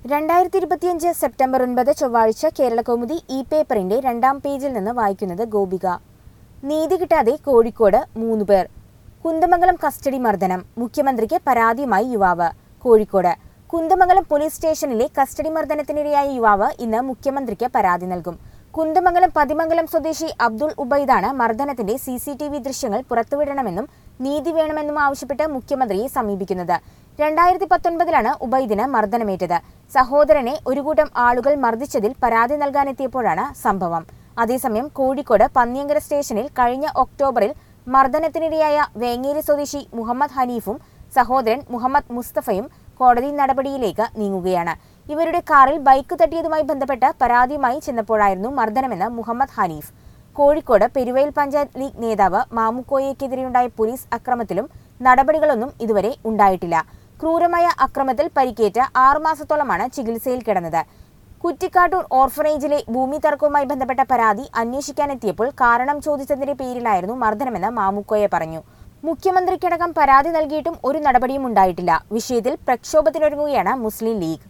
രണ്ടായിരത്തി ഇരുപത്തിയഞ്ച് സെപ്റ്റംബർ ഒൻപത് ചൊവ്വാഴ്ച കേരളകൗമുദി ഇ പേപ്പറിന്റെ രണ്ടാം പേജിൽ നിന്ന് വായിക്കുന്നത് ഗോപിക നീതി കിട്ടാതെ കോഴിക്കോട് മൂന്ന് പേർ കുന്തമംഗലം കസ്റ്റഡി മർദ്ദനം മുഖ്യമന്ത്രിക്ക് പരാതിയുമായി യുവാവ് കോഴിക്കോട് കുന്തമംഗലം പോലീസ് സ്റ്റേഷനിലെ കസ്റ്റഡി മർദ്ദനത്തിനിരയായ യുവാവ് ഇന്ന് മുഖ്യമന്ത്രിക്ക് പരാതി നൽകും കുന്തമംഗലം പതിമംഗലം സ്വദേശി അബ്ദുൾ ഉബൈദാണ് മർദ്ദനത്തിന്റെ സി സി ടി വി ദൃശ്യങ്ങൾ പുറത്തുവിടണമെന്നും നീതി വേണമെന്നും ആവശ്യപ്പെട്ട് മുഖ്യമന്ത്രിയെ സമീപിക്കുന്നത് രണ്ടായിരത്തി പത്തൊൻപതിലാണ് ഉബൈദിന് മർദ്ദനമേറ്റത് സഹോദരനെ ഒരു കൂട്ടം ആളുകൾ മർദ്ദിച്ചതിൽ പരാതി നൽകാനെത്തിയപ്പോഴാണ് സംഭവം അതേസമയം കോഴിക്കോട് പന്നിയങ്കര സ്റ്റേഷനിൽ കഴിഞ്ഞ ഒക്ടോബറിൽ മർദ്ദനത്തിനിരയായ വേങ്ങേരി സ്വദേശി മുഹമ്മദ് ഹനീഫും സഹോദരൻ മുഹമ്മദ് മുസ്തഫയും കോടതി നടപടിയിലേക്ക് നീങ്ങുകയാണ് ഇവരുടെ കാറിൽ ബൈക്ക് തട്ടിയതുമായി ബന്ധപ്പെട്ട് പരാതിയുമായി ചെന്നപ്പോഴായിരുന്നു മർദ്ദനമെന്ന് മുഹമ്മദ് ഹനീഫ് കോഴിക്കോട് പെരുവയൽ പഞ്ചായത്ത് ലീഗ് നേതാവ് മാമുക്കോയക്കെതിരെയുണ്ടായ പോലീസ് അക്രമത്തിലും നടപടികളൊന്നും ഇതുവരെ ഉണ്ടായിട്ടില്ല ക്രൂരമായ അക്രമത്തിൽ പരിക്കേറ്റ ആറുമാസത്തോളമാണ് ചികിത്സയിൽ കിടന്നത് കുറ്റിക്കാട്ടൂർ ഓർഫനേജിലെ ഭൂമി തർക്കവുമായി ബന്ധപ്പെട്ട പരാതി അന്വേഷിക്കാനെത്തിയപ്പോൾ കാരണം ചോദിച്ചതിന്റെ പേരിലായിരുന്നു മർദ്ദനമെന്ന് മാമുക്കോയെ പറഞ്ഞു മുഖ്യമന്ത്രിക്കടക്കം പരാതി നൽകിയിട്ടും ഒരു നടപടിയും ഉണ്ടായിട്ടില്ല വിഷയത്തിൽ പ്രക്ഷോഭത്തിനൊരുങ്ങുകയാണ് മുസ്ലിം ലീഗ്